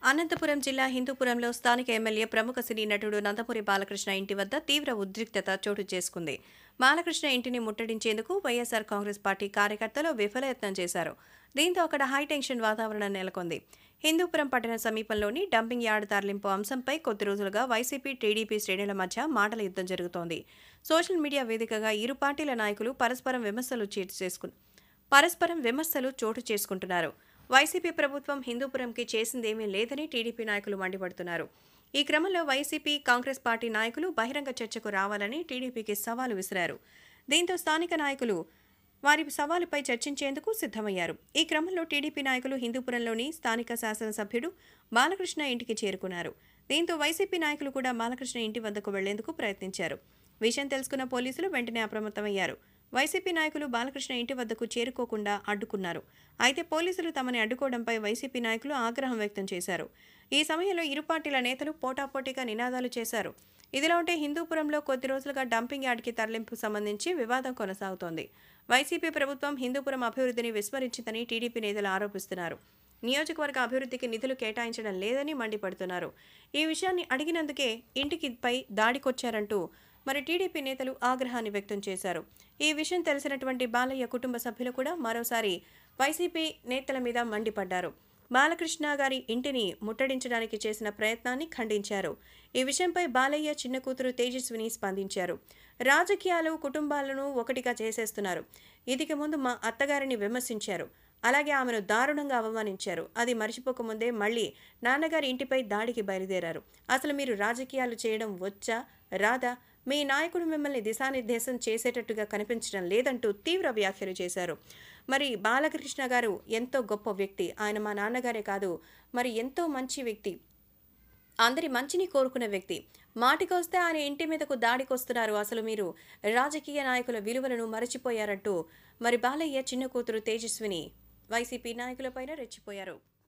అనంతపురం జిల్లా హిందూపురంలో స్థానిక ఎమ్మెల్యే ప్రముఖ సినీ నటుడు నందమూరి బాలకృష్ణ ఇంటి వద్ద తీవ్ర ఉద్రిక్తత చోటు చేసుకుంది బాలకృష్ణ ఇంటిని ముట్టడించేందుకు వైఎస్సార్ కాంగ్రెస్ పార్టీ కార్యకర్తలు విఫలయత్నం చేశారు దీంతో అక్కడ హైటెన్షన్ వాతావరణం నెలకొంది హిందూపురం పట్టణ సమీపంలోని డంపింగ్ యార్డ్ తరలింపు అంశంపై కొద్ది రోజులుగా వైసీపీ టీడీపీ శ్రేణుల మధ్య మాటల యుద్ధం జరుగుతోంది సోషల్ మీడియా వేదికగా ఇరు పార్టీల నాయకులు పరస్పరం విమర్శలు చోటు చేసుకు పరస్పరం విమర్శలు చోటు చేసుకుంటున్నారు వైసీపీ ప్రభుత్వం హిందూపురంకి చేసిందేమీ లేదని టీడీపీ నాయకులు మండిపడుతున్నారు ఈ క్రమంలో వైసీపీ కాంగ్రెస్ పార్టీ నాయకులు బహిరంగ చర్చకు రావాలని టీడీపీకి సవాలు విసిరారు దీంతో స్థానిక నాయకులు వారి సవాలుపై చర్చించేందుకు సిద్ధమయ్యారు ఈ క్రమంలో టీడీపీ నాయకులు హిందూపురంలోని స్థానిక శాసనసభ్యుడు బాలకృష్ణ ఇంటికి చేరుకున్నారు దీంతో వైసీపీ నాయకులు కూడా బాలకృష్ణ ఇంటి వద్దకు వెళ్లేందుకు ప్రయత్నించారు విషయం తెలుసుకున్న పోలీసులు వెంటనే అప్రమత్తమయ్యారు వైసీపీ నాయకులు బాలకృష్ణ ఇంటి వద్దకు చేరుకోకుండా అడ్డుకున్నారు అయితే పోలీసులు తమని అడ్డుకోవడంపై వైసీపీ నాయకులు ఆగ్రహం వ్యక్తం చేశారు ఈ సమయంలో ఇరు పార్టీల నేతలు పోటాపోటీగా నినాదాలు చేశారు ఇదిలా ఉంటే హిందూపురంలో కొద్ది రోజులుగా డంపింగ్ యార్డ్కి తరలింపు సంబంధించి వివాదం కొనసాగుతోంది వైసీపీ ప్రభుత్వం హిందూపురం అభివృద్ధిని విస్మరించిందని టీడీపీ నేతలు ఆరోపిస్తున్నారు నియోజకవర్గ అభివృద్ధికి నిధులు కేటాయించడం లేదని మండిపడుతున్నారు ఈ విషయాన్ని అడిగినందుకే ఇంటికి పై దాడికొచ్చారంటూ మరి టీడీపీ నేతలు ఆగ్రహాన్ని వ్యక్తం చేశారు ఈ విషయం తెలిసినటువంటి బాలయ్య కుటుంబ సభ్యులు కూడా మరోసారి వైసీపీ నేతల మీద మండిపడ్డారు బాలకృష్ణ గారి ఇంటిని ముట్టడించడానికి చేసిన ప్రయత్నాన్ని ఖండించారు ఈ విషయంపై బాలయ్య చిన్న కూతురు తేజస్విని స్పందించారు రాజకీయాలు కుటుంబాలను ఒకటిగా చేసేస్తున్నారు ఇదికి ముందు మా అత్తగారిని విమర్శించారు అలాగే ఆమెను దారుణంగా అవమానించారు అది మర్చిపోకముందే మళ్ళీ నాన్నగారి ఇంటిపై దాడికి బయలుదేరారు అసలు మీరు రాజకీయాలు చేయడం వచ్చా రాదా మీ నాయకుడు మిమ్మల్ని దిశానిర్దేశం చేసేటట్టుగా కనిపించడం లేదంటూ తీవ్ర వ్యాఖ్యలు చేశారు మరి బాలకృష్ణ గారు ఎంతో గొప్ప వ్యక్తి ఆయన మా నాన్నగారే కాదు మరి ఎంతో మంచి వ్యక్తి అందరి మంచిని కోరుకునే వ్యక్తి మాటికొస్తే ఆయన ఇంటి మీదకు దాడికొస్తున్నారు అసలు మీరు రాజకీయ నాయకుల విలువలను మరచిపోయారంటూ మరి బాలయ్య చిన్న కూతురు తేజస్విని వైసీపీ నాయకులపైన రెచ్చిపోయారు